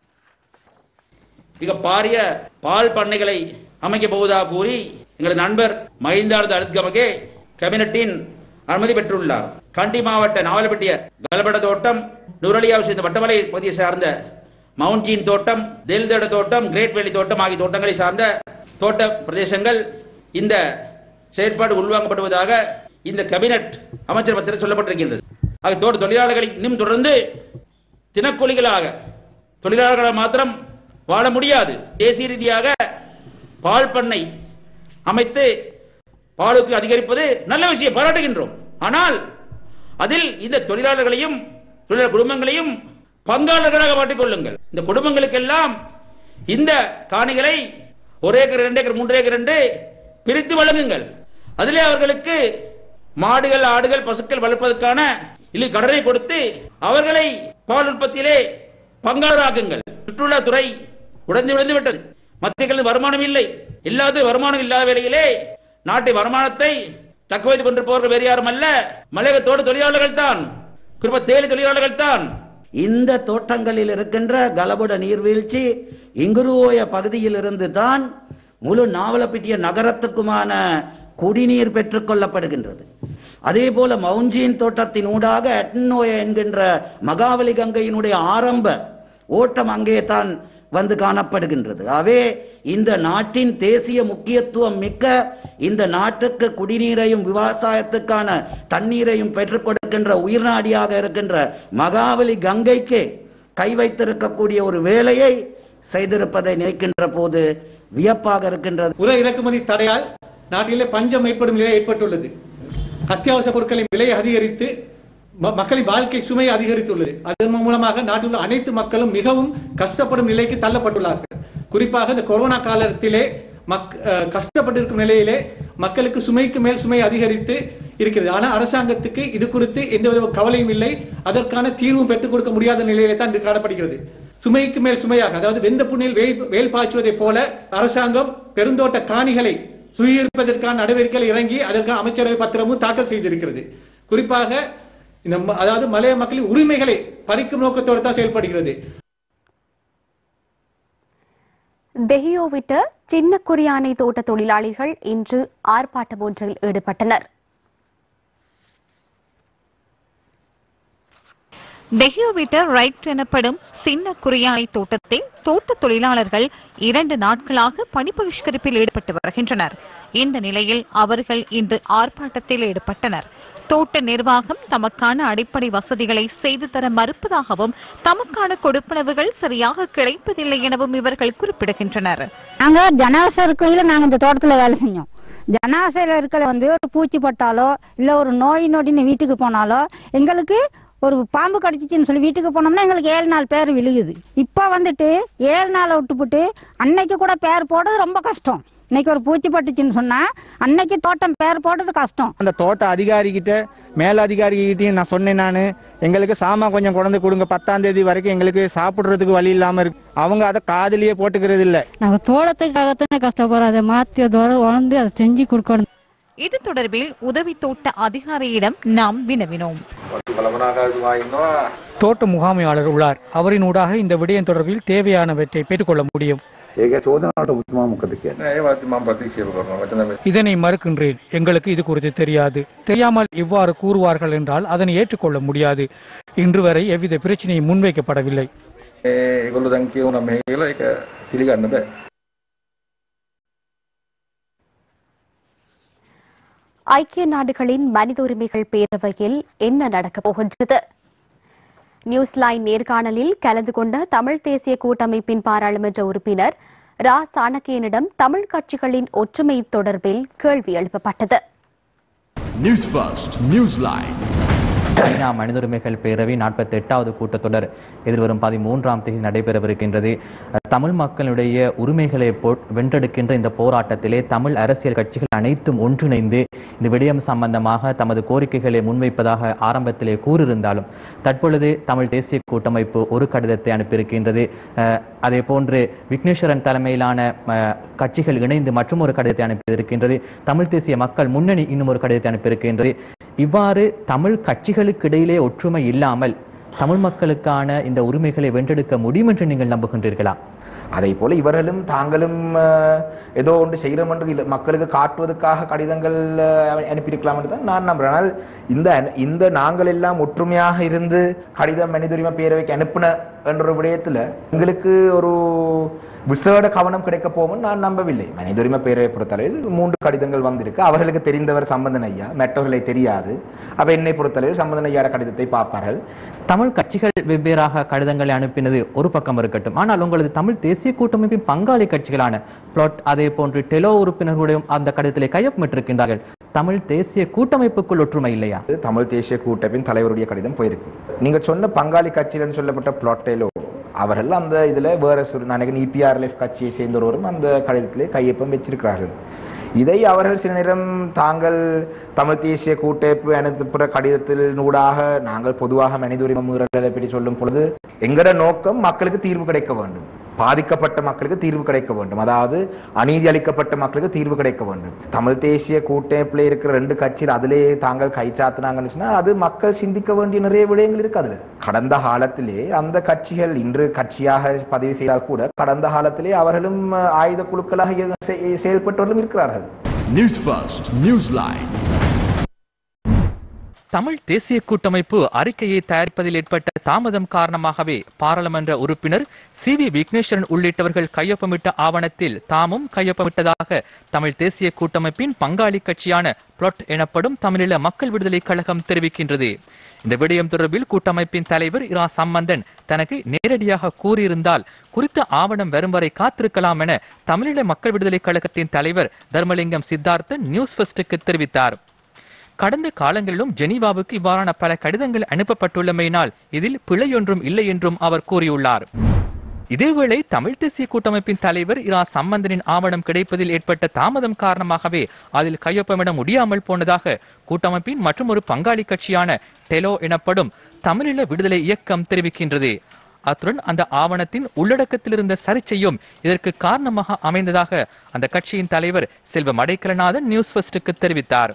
மிக பாரிய பால் பண்ணைகளை அமைக்க போவதாக கூறி எங்களது நண்பர் மஹிந்தார்த அழுத்கமகே கேபினட்டின் அனுமதி பெற்றுள்ளார் கண்டி மாவட்ட நாவலப்பட்டிய கலபட தோட்டம் நுரலியாவை சேர்ந்த வட்டமலை பகுதியை சார்ந்த மவுண்ட்ஜீன் தோட்டம் தெல்தட தோட்டம் கிரேட் வேலி தோட்டம் ஆகிய தோட்டங்களை சார்ந்த தோட்ட பிரதேசங்கள் இந்த செயற்பாடு உள்வாங்கப்படுவதாக இந்த கேபினட் அமைச்சர் பத்திரம் சொல்லப்பட்டிருக்கின்றது ஆக தோட்ட தொழிலாளர்களை இன்னும் தொடர்ந்து தினக்கூலிகளாக தொழிலாளர்களாக மாத்திரம் வாழ முடியாது தேசிய ரீதியாக பால் பண்ணை அமைத்து பாலுக்கு அதிகரிப்பது நல்ல விஷயம் பாராட்டுகின்றோம் ஆனால் அதில் இந்த தொழிலாளர்களையும் தொழிலாளர் குடும்பங்களையும் பங்காளர்களாக மாற்றிக் கொள்ளுங்கள் இந்த குடும்பங்களுக்கெல்லாம் இந்த காணிகளை ஒரு ஏக்கர் ரெண்டு ஏக்கர் மூன்று ஏக்கர் என்று பிரித்து வழங்குங்கள் அதிலே அவர்களுக்கு மாடுகள் ஆடுகள் பசுக்கள் வளர்ப்பதற்கான இல்லை கடனை கொடுத்து அவர்களை பால் உற்பத்தியிலே பங்காளராக்குங்கள் சுற்றுலாத்துறை உடைந்து விழுந்து விட்டது மத்திய வருமானம் இல்லை இல்லாத வருமானம் இல்லாத வேளையிலே நாட்டை வருமானத்தை தக்க வைத்துக் கொண்டிருப்பவர்கள் வேறு யாரும் அல்ல மலையகத்தோடு தொழிலாளர்கள் தான் குறிப்பா தேயிலை தொழிலாளர்கள் தான்
இந்த தோட்டங்களில் இருக்கின்ற கலபுட நீர்வீழ்ச்சி இங்குருவோய பகுதியில் இருந்து தான் முழு நாவலப்பிட்டிய நகரத்துக்குமான குடிநீர் பெற்றுக் கொள்ளப்படுகின்றது அதே போல மவுஞ்சியின் தோட்டத்தின் ஊடாக அட்னோய என்கின்ற மகாவலி கங்கையினுடைய ஆரம்ப ஓட்டம் அங்கே தான் வந்து காணப்படுகின்றது ஆகவே இந்த நாட்டின் தேசிய முக்கியத்துவம் மிக்க இந்த நாட்டுக்கு குடிநீரையும் விவசாயத்துக்கான தண்ணீரையும் பெற்றுக் கொடுக்கின்ற உயிர்நாடியாக இருக்கின்ற மகாவலி கங்கைக்கு கை வைத்திருக்கக்கூடிய ஒரு வேலையை செய்திருப்பதை நினைக்கின்ற போது வியப்பாக இருக்கின்றது
உர இறக்குமதி தடையால் நாட்டிலே பஞ்சம் ஏற்படும் நிலை ஏற்பட்டுள்ளது அத்தியாவசிய பொருட்களின் விலை அதிகரித்து ம- மக்களின் வாழ்க்கை சுமை அதிகரித்துள்ளது அதன் மூலமாக நாட்டில் உள்ள அனைத்து மக்களும் மிகவும் கஷ்டப்படும் நிலைக்கு தள்ளப்பட்டுள்ளார்கள் குறிப்பாக இந்த கொரோனா காலத்திலே மக் அஹ், கஷ்டப்பட்டிருக்கும் நிலையிலே மக்களுக்கு சுமைக்கு மேல் சுமை அதிகரித்து இருக்கிறது ஆனால் அரசாங்கத்துக்கு இது குறித்து எந்தவித கவலையும் இல்லை அதற்கான தீர்வும் பெற்றுக் கொடுக்க முடியாத நிலையிலே தான் இது காணப்படுகிறது சுமைக்கு மேல் சுமையாக அதாவது வெந்த புண்ணில் வேல் வேல் பாய்ச்சுவதைப் போல அரசாங்கம் பெருந்தோட்ட காணிகளை சுயீர்ப்பதற்கான நடவடிக்கைகள் இறங்கி அதற்கான அமைச்சரவை பத்திரமும் தாக்கல் செய்திருக்கிறது குறிப்பாக இந்த ம- அதாவது மலைய மக்களின் உரிமைகளை பறிக்கும் நோக்கத்தோடு தான் செயல்படுகிறது
தெஹியோவிட்ட சின்ன குறியானை தோட்ட தொழிலாளிகள் இன்று ஆர்ப்பாட்டம் ஒன்றில் ஈடுபட்டனர்
டெஹியோவிட்ட ரைட் எனப்படும் சின்ன குறியானை தோட்டத்தில் தோட்ட தொழிலாளர்கள் இரண்டு நாட்களாக பணி பகிஷ்கரிப்பில் ஈடுபட்டு வருகின்றனர் இந்த நிலையில் அவர்கள் இன்று ஆர்ப்பாட்டத்தில் ஈடுபட்டனர் தோட்ட நிர்வாகம் தமக்கான அடிப்படை வசதிகளை செய்து தர மறுப்பதாகவும் தமக்கான கொடுப்பனவுகள் சரியாக கிடைப்பதில்லை எனவும் இவர்கள் குறிப்பிடுகின்றனர்
நாங்க ஜனாசை இருக்கையில நாங்க இந்த தோட்டத்துல வேலை செஞ்சோம் ஜனாசையில இருக்கிற வந்து ஒரு பூச்சி பட்டாலோ இல்ல ஒரு நோய் நொடின்னு வீட்டுக்கு போனாலோ எங்களுக்கு ஒரு பாம்பு கடிச்சிச்சுன்னு சொல்லி வீட்டுக்கு போனோம்னா எங்களுக்கு ஏழு நாள் பேர் விழுகுது இப்ப வந்துட்டு ஏழு நாளை விட்டுப்புட்டு அன்னைக்கு கூட பேர் போடுறது ரொம்ப கஷ்டம் இன்னைக்கு ஒரு பூச்சி பட்டுச்சுன்னு சொன்னா அன்னைக்கு தோட்டம் பேர் போடுறது கஷ்டம்
அந்த தோட்ட அதிகாரிகிட்ட மேல் அதிகாரிகிட்டையும் நான் சொன்னேன் நான் எங்களுக்கு சாமான் கொஞ்சம் கொண்டு கொடுங்க பத்தாம் தேதி வரைக்கும் எங்களுக்கு சாப்பிடுறதுக்கு வழி இல்லாம இருக்கு அவங்க அதை காதுலயே போட்டுக்கிறது இல்ல
நாங்க தோட்டத்துக்காகத்தானே கஷ்டப்படுறோம் அதை மாத்தி அதோட உணர்ந்து அதை செஞ்சு கொடுக்கணும்
இது தொடர்பில் உதவி தோட்ட அதிகாரியிடம் நாம் வினவினோம்
தோட்ட முகாமையாளர் உள்ளார் அவரின் ஊடாக இந்த விடயம் தொடர்பில் தேவையானவற்றை பெற்றுக்கொள்ள முடியும்
ඒක චෝදනාවට ඔබතුමා මොකද කියන්නේ? ඒ වාති මම ප්‍රතික්ෂේප කරනවා. මෙතන මේ
இதனை மறுக்கின்றேன் எங்களுக்கு இது குறித்து தெரியாது தெரியாமல் இவ்வாறு கூறுவார்கள் என்றால் அதனை ஏற்றுக்கொள்ள முடியாது இன்று வரை எவ்வித பிரச்சனையும் முன்வைக்கப்படவில்லை
ඒගොල්ලෝ දැන් කියවන මේ කියලා ඒක පිළිගන්න බෑ.
ஐக்கிய நாடுகளின் மனித உரிமைகள் பேரவையில் என்ன நடக்கப் போகின்றது நியூஸ்லைன் நேர்காணலில் கலந்து கொண்ட தமிழ் தேசிய கூட்டமைப்பின் பாராளுமன்ற உறுப்பினர் ரா சாணக்கியனிடம் தமிழ் கட்சிகளின் ஒற்றுமை தொடர்பில் கேள்வி எழுப்பப்பட்டது
News First, Newsline.
ஐநா மனித உரிமைகள் பேரவை நாற்பத்தி எட்டாவது கூட்டத்தொடர் எதிர்வரும் பதிமூன்றாம் தேதி நடைபெறவிருக்கின்றது தமிழ் மக்களுடைய உரிமைகளை போ- வென்றெடுக்கின்ற இந்த போராட்டத்திலே தமிழ் அரசியல் கட்சிகள் அனைத்தும் ஒன்றிணைந்து இந்த விடயம் சம்பந்தமாக தமது கோரிக்கைகளை முன்வைப்பதாக ஆரம்பத்திலே கூறியிருந்தாலும் தற்பொழுது தமிழ் தேசிய கூட்டமைப்பு ஒரு கடிதத்தை அனுப்பியிருக்கின்றது அஹ், அதே போன்று விக்னேஸ்வரன் தலைமையிலான அஹ், கட்சிகள் இணைந்து மற்றும் ஒரு கடிதத்தை அனுப்பியிருக்கின்றது தமிழ் தேசிய மக்கள் முன்னணி இன்னும் ஒரு கடிதத்தை அனுப்பியிருக்கின்றது இவ்வாறு தமிழ் கட்சிகளுக்கு இடையிலே ஒற்றுமை இல்லாமல் தமிழ் மக்களுக்கான இந்த உரிமைகளை வென்றெடுக்க முடியும் என்று நீங்கள் நம்புகின்றீர்களா
அதை போல இவர்களும் தாங்களும் அஹ், ஏதோ ஒன்று செய்கிறோம் என்று இல்ல- மக்களுக்கு காட்டுவதற்காக கடிதங்கள் அஹ், அனுப்பியிருக்கலாம் என்று தான் நான் நம்புறேன் ஆனால் இந்த அனு- இந்த நாங்கள் எல்லாம் ஒற்றுமையாக இருந்து கடிதம் மனித உரிமை பேரவைக்கு அனுப்பின என்ற ஒரு விடயத்துல எங்களுக்கு ஒரு விசேட கவனம் கிடைக்க போகும் நான் நம்பவில்லை மனித உரிமை பேரவை பொறுத்தளவில் மூன்று கடிதங்கள் வந்திருக்கு அவர்களுக்கு தெரிந்தவர் சம்பந்தன் ஐயா மற்றவர்களை தெரியாது அப்ப என்னை பொறுத்தளவில் சம்பந்தன் ஐயாட கடிதத்தை பார்ப்பார்கள்
தமிழ் கட்சிகள் வெவ்வேறாக கடிதங்களை அனுப்பினது ஒரு பக்கம் இருக்கட்டும் ஆனால் உங்களது தமிழ் தேசிய கூட்டமைப்பின் பங்காளி கட்சிகளான பிளாட் அதே போன்று டெலோ உறுப்பினர்களுடைய அந்த கடிதத்திலே கையொப்பமிட்டிருக்கின்றார்கள் தமிழ் தேசிய கூட்டமைப்புக்குள் ஒற்றுமை இல்லையா
தமிழ் தேசிய கூட்டமைப்பின் தலைவருடைய கடிதம் போயிருக்கு நீங்க சொன்ன பங்காளி கட்சியிலன்னு சொல்லப்பட்ட பிளாட்டேலோ அவர்கள் அந்த இதுல வேற சிறு நினைக்கிறேன் இபிஆர்எஃப் கட்சியை சேர்ந்தவரும் அந்த கடிதத்திலே கையொப்பம் வச்சிருக்கிறார்கள் இதை அவர்கள் சில நேரம் தாங்கள் தமிழ் தேசிய கூட்டமைப்பு அனுப்புற கடிதத்தில் நூடாக நாங்கள் பொதுவாக மனித உரிமை மீறல்களை பற்றி சொல்லும் பொழுது எங்கட நோக்கம் மக்களுக்கு தீர்வு கிடைக்க வேண்டும் பாதிக்கப்பட்ட மக்களுக்கு தீர்வு கிடைக்க வேண்டும் அதாவது அநீதி அளிக்கப்பட்ட மக்களுக்கு தீர்வு கிடைக்க வேண்டும் தமிழ் தேசிய கூட்டமைப்புல இருக்கிற ரெண்டு கட்சியில் அதிலே தாங்கள் கை சாத்தினாங்கன்னு சொன்னா அது மக்கள் சிந்திக்க வேண்டிய நிறைய விடயங்கள் இருக்கு அதுல கடந்த காலத்திலே அந்த கட்சிகள் இன்று கட்சியாக பதிவு செய்தால் கூட கடந்த காலத்திலே அவர்களும் அஹ், ஆயுத குழுக்களாக இய- செ- செயல்பட்டவர்களும் இருக்கிறார்கள்
News First, Newsline.
தமிழ் தேசிய கூட்டமைப்பு அறிக்கையை தயாரிப்பதில் ஏற்பட்ட தாமதம் காரணமாகவே பாராளுமன்ற உறுப்பினர் சி வி விக்னேஸ்வரன் உள்ளிட்டவர்கள் கையொப்பமிட்ட ஆவணத்தில் தாமும் கையொப்பமிட்டதாக தமிழ் தேசிய கூட்டமைப்பின் பங்காளி கட்சியான புளொட் எனப்படும் தமிழீழ மக்கள் விடுதலை கழகம் தெரிவிக்கின்றது இந்த விடயம் தொடர்பில் கூட்டமைப்பின் தலைவர் இரா சம்பந்தன் தனக்கு நேரடியாக கூறியிருந்தால் குறித்த ஆவணம் வரும் வரை காத்திருக்கலாம் என தமிழீழ மக்கள் விடுதலை கழகத்தின் தலைவர் தர்மலிங்கம் சித்தார்த்தன் நியூஸ் ஃபர்ஸ்டுக்கு தெரிவித்தார் கடந்த காலங்களிலும் ஜெனீவாவுக்கு இவ்வாறான பல கடிதங்கள் அனுப்பப்பட்டுள்ளமையினால் இதில் பிழையொன்றும் இல்லை என்றும் அவர் கூறியுள்ளார் இதேவேளை தமிழ் தேசிய கூட்டமைப்பின் தலைவர் இரா சம்பந்தனின் ஆவணம் கிடைப்பதில் ஏற்பட்ட தாமதம் காரணமாகவே அதில் கையொப்பமிட முடியாமல் போனதாக கூட்டமைப்பின் மற்றும் ஒரு பங்காளி கட்சியான டெலோ எனப்படும் தமிழீழ விடுதலை இயக்கம் தெரிவிக்கின்றது அத்துடன் அந்த ஆவணத்தின் உள்ளடக்கத்தில் இருந்த சர்ச்சையும் இதற்கு காரணமாக அமைந்ததாக அந்த கட்சியின் தலைவர் செல்வ மடைக்கலநாதன் நியூஸ் ஃபர்ஸ்டுக்கு தெரிவித்தார்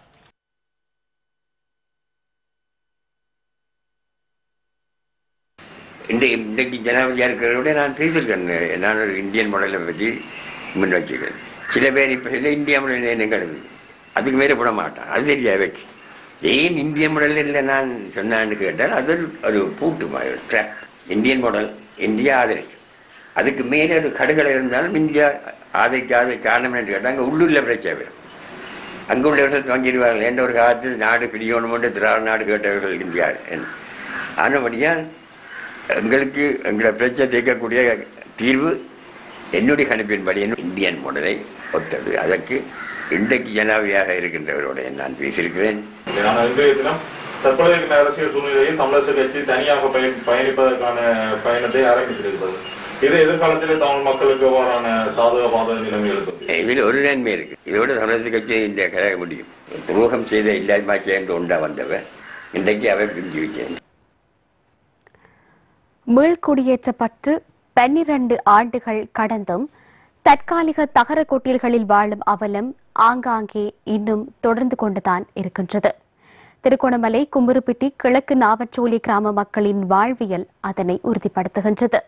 இன்றைக்கு இன்றைக்கு ஜனாதிபதியாக இருக்கிறத விட நான் பேசியிருக்கேன் நான் ஒரு இந்தியன் மாடலை பற்றி முன் வச்சுக்கிறேன் சில பேர் இப்போ சில இந்தியா மாடல் என்ன கிடக்குது அதுக்கு மேலே போட மாட்டான் அது தெரியாது ஏன் இந்திய மாடல் இல்லை நான் சொன்னான்னு கேட்டால் அது ஒரு ஒரு பூட்டு மாதிரி ஒரு ட்ராப் இந்தியன் மாடல் இந்தியா ஆதரிக்கும் அதுக்கு மேலே ஒரு கடுகளை இருந்தாலும் இந்தியா ஆதரிக்காத காரணம் என்று கேட்டால் அங்கே உள்ளூரில் பிரச்சனை வரும் அங்கே உள்ளவர்கள் வாங்கிடுவார்கள் என்ற ஒரு காலத்தில் நாடு பிரியணுமென்று திராவிட நாடு கேட்டவர்கள் இந்தியா ஆனபடியால் எங்களுக்கு எங்களை பிரச்சனை தீர்க்கக்கூடிய தீர்வு என்னுடைய கணிப்பின்படி இந்தியன் மாடலை ஒத்தது அதற்கு இன்றைக்கு ஜனாதிபதியாக இருக்கின்றவரோட நான் பேசியிருக்கிறேன்
ஆனால் இன்றைய தினம் தற்போதைய அரசியல் சூழ்நிலையில் தமிழரசு கட்சி தனியாக பயன் பயணிப்பதற்கான பயணத்தை ஆரம்பித்திருக்கிறது இது எதிர்காலத்தில் தமிழ் மக்களுக்கு எவ்வாறான சாதக பாதக நிலைமை எழுப்பது
இதில் ஒரு நன்மை இருக்கு இதோட தமிழரசு கட்சி இந்த கழக முடியும் துரோகம் செய்த இல்லாமாக்கி என்று உண்டா வந்தவர் இன்றைக்கு அவர் பிரிஞ்சு வைக்கிறேன்
மீள்குடியேற்றப்பட்டு பன்னிரண்டு ஆண்டுகள் கடந்தும் தற்காலிக தகர கொட்டில்களில் வாழும் அவலம் ஆங்காங்கே இன்னும் தொடர்ந்து கொண்டுதான் இருக்கின்றது திருகோணமலை கும்புருப்பிட்டி கிழக்கு நாவச்சோலி கிராம மக்களின் வாழ்வியல் அதனை உறுதிப்படுத்துகின்றது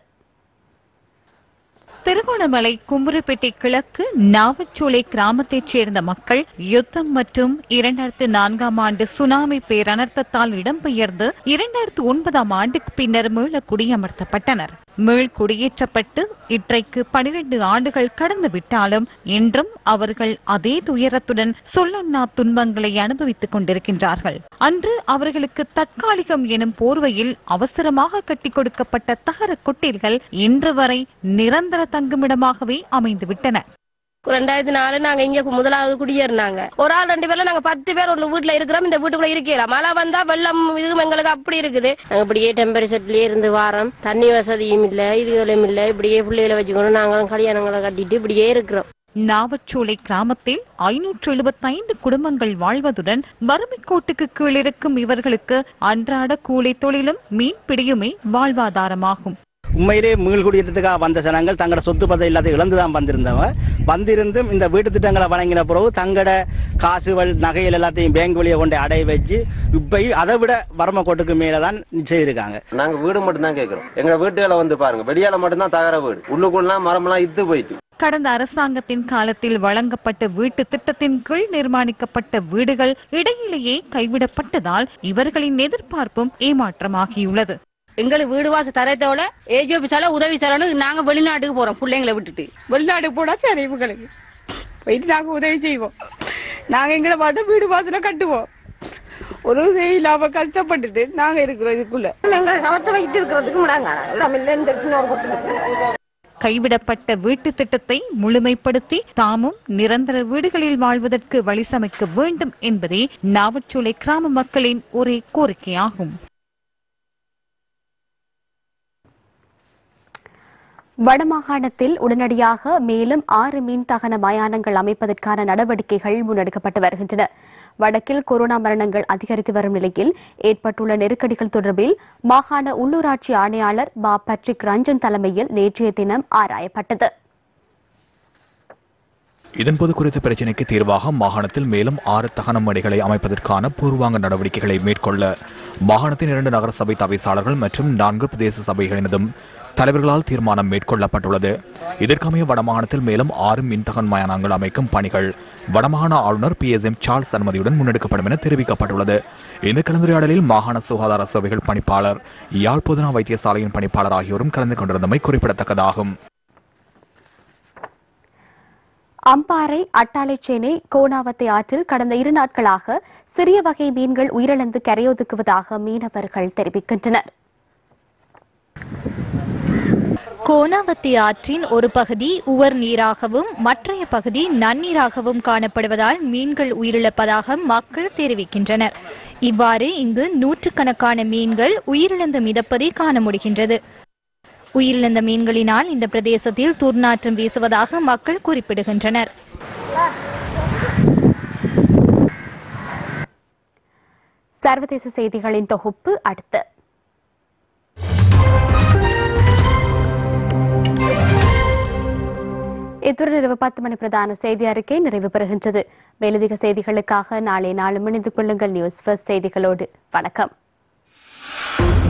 திருகோணமலை கும்புருப்பேட்டை கிழக்கு நாவச்சோலை கிராமத்தைச் சேர்ந்த மக்கள் யுத்தம் மற்றும் இரண்டாயிரத்து நான்காம் ஆண்டு சுனாமி பேரனர்த்தத்தால் இடம்பெயர்ந்து இரண்டாயிரத்து ஒன்பதாம் ஆண்டுக்கு பின்னர் மீள குடியமர்த்தப்பட்டனர் மீள் குடியேற்றப்பட்டு இன்றைக்கு பனிரெண்டு ஆண்டுகள் கடந்து விட்டாலும் இன்றும் அவர்கள் அதே துயரத்துடன் சொல்லொன்னா துன்பங்களை அனுபவித்துக் கொண்டிருக்கின்றார்கள் அன்று அவர்களுக்கு தற்காலிகம் எனும் போர்வையில் அவசரமாக கட்டிக் கொடுக்கப்பட்ட தகர குட்டில்கள் இன்று வரை நிரந்தர தங்குமிடமாகவே அமைந்துவிட்டன
ரெண்டாயிரத்தி நாலு நாங்க இங்க முதலாவது குடியேறினாங்க ஒரு ஆள் ரெண்டு பேர்ல நாங்க பத்து பேர் ஒரு வீட்டுல இருக்கிறோம் இந்த வீட்டுக்குள்ள இருக்கலாம் மழை வந்தா வெள்ளம் இதுவும் எங்களுக்கு அப்படி இருக்குது நாங்க இப்படியே டெம்பரேச்சர்லயே இருந்து வாரம் தண்ணி வசதியும் இல்ல இதுகளும் இல்ல இப்படியே பிள்ளைகளை வச்சுக்கணும் நாங்களும் கல்யாணங்களை கட்டிட்டு இப்படியே இருக்கிறோம்
நாவச்சோலை கிராமத்தில் ஐநூற்று எழுபத்தைந்து குடும்பங்கள் வாழ்வதுடன் வறுமை கோட்டுக்கு கீழ் இருக்கும் இவர்களுக்கு அன்றாட கூலி தொழிலும் மீன் பிடியுமே வாழ்வாதாரமாகும்
உண்மையிலே மீள்குடியேற்றத்துக்காக வந்த ஜனங்கள் தங்களோட சொத்து பதம் எல்லாத்தையும் இழந்து தான் வந்திருந்தவங்க வந்திருந்தும் இந்த வீட்டு திட்டங்களை வழங்கின பிறகு தங்களோட காசுகள் நகைகள் எல்லாத்தையும் பேங்க் வழியை கொண்டு அடைய வச்சு இப்போ அதை விட வறுமை கோட்டுக்கு மேலே தான் செய்திருக்காங்க
நாங்க வீடு மட்டும் தான் கேட்கிறோம் எங்க வீட்டுகளை வந்து பாருங்க வெளியால மட்டும் தான் தகர வீடு உள்ளுக்குள்ள மரமெல்லாம் இத்து போயிட்டு
கடந்த அரசாங்கத்தின் காலத்தில் வழங்கப்பட்ட வீட்டு திட்டத்தின் கீழ் நிர்மாணிக்கப்பட்ட வீடுகள் இடையிலேயே கைவிடப்பட்டதால் இவர்களின் எதிர்பார்ப்பும் ஏமாற்றமாகியுள்ளது
எங்களுக்கு வீடு வாசல் தரத்தோட ஏஜி ஆபீஸால உதவி தரணும் நாங்க வெளிநாட்டுக்கு போறோம் பிள்ளைங்களை விட்டுட்டு வெளிநாட்டுக்கு போனா சரி இவங்களுக்கு போயிட்டு நாங்க உதவி செய்வோம் நாங்க எங்களை மட்டும் வீடு வாசல கட்டுவோம் ஒரு உதவி இல்லாம கஷ்டப்பட்டுட்டு நாங்க இருக்கிறோம் இதுக்குள்ள
எங்களை சமத்து வைக்கிட்டு இருக்கிறதுக்கு முடாங்க இடம் இல்லை இந்த இன்னொரு
கைவிடப்பட்ட வீட்டு திட்டத்தை முழுமைப்படுத்தி தாமும் நிரந்தர வீடுகளில் வாழ்வதற்கு வழி சமைக்க வேண்டும் என்பதே நாவச்சோலை கிராம மக்களின் ஒரே கோரிக்கையாகும்
வடமாகாணத்தில் உடனடியாக மேலும் ஆறு மீன் தகன மயானங்கள் அமைப்பதற்கான நடவடிக்கைகள் முன்னெடுக்கப்பட்டு வருகின்றன வடக்கில் கொரோனா மரணங்கள் அதிகரித்து வரும் நிலையில் ஏற்பட்டுள்ள நெருக்கடிகள் தொடர்பில் மாகாண உள்ளூராட்சி ஆணையாளர் பா பட்ரிக் ரஞ்சன் தலைமையில் நேற்றைய தினம் ஆராயப்பட்டது
இதன்போது குறித்த பிரச்சினைக்கு தீர்வாக மாகாணத்தில் மேலும் ஆறு தகன மேடைகளை அமைப்பதற்கான பூர்வாங்க நடவடிக்கைகளை மேற்கொள்ள மாகாணத்தின் இரண்டு நகர சபை தவிசாளர்கள் மற்றும் நான்கு பிரதேச சபைகளினதும் தலைவர்களால் தீர்மானம் மேற்கொள்ளப்பட்டுள்ளது இதற்கமைய வடமாகாணத்தில் மேலும் ஆறு மின்தகன் மயானங்கள் அமைக்கும் பணிகள் வடமாகாண ஆளுநர் பி எஸ் எம் சார்ல்ஸ் அனுமதியுடன் முன்னெடுக்கப்படும் என தெரிவிக்கப்பட்டுள்ளது இந்த கலந்துரையாடலில் மாகாண சுகாதார சேவைகள் பணிப்பாளர் யாழ் பொதுனா வைத்தியசாலையின் பணிப்பாளர் ஆகியோரும் கலந்து கொண்டிருந்தமை குறிப்பிடத்தக்கதாகும்
அம்பாறை அட்டாளைச்சேனை கோணாவத்தை ஆற்றில் கடந்த இரு நாட்களாக சிறிய வகை மீன்கள் உயிரிழந்து கரையொதுக்குவதாக மீனவர்கள் தெரிவிக்கின்றனர்
கோனாவத்தி ஆற்றின் ஒரு பகுதி உவர் நீராகவும் மற்றைய பகுதி நன்னீராகவும் காணப்படுவதால் மீன்கள் உயிரிழப்பதாக மக்கள் தெரிவிக்கின்றனர் இவ்வாறு இங்கு நூற்றுக்கணக்கான மீன்கள் உயிரிழந்து மிதப்பதை காண முடிகின்றது உயிரிழந்த மீன்களினால் இந்த பிரதேசத்தில் துர்நாற்றம் வீசுவதாக மக்கள் குறிப்பிடுகின்றனர்
சர்வதேச செய்திகளின் தொகுப்பு அடுத்து இத்துடன் இரவு பத்து மணி பிரதான செய்தி அறிக்கை நிறைவு பெறுகின்றது மேலதிக செய்திகளுக்காக நாளை நாளும் இணைந்து கொள்ளுங்கள் நியூஸ் ஃபர்ஸ்ட் செய்திகளோடு வணக்கம்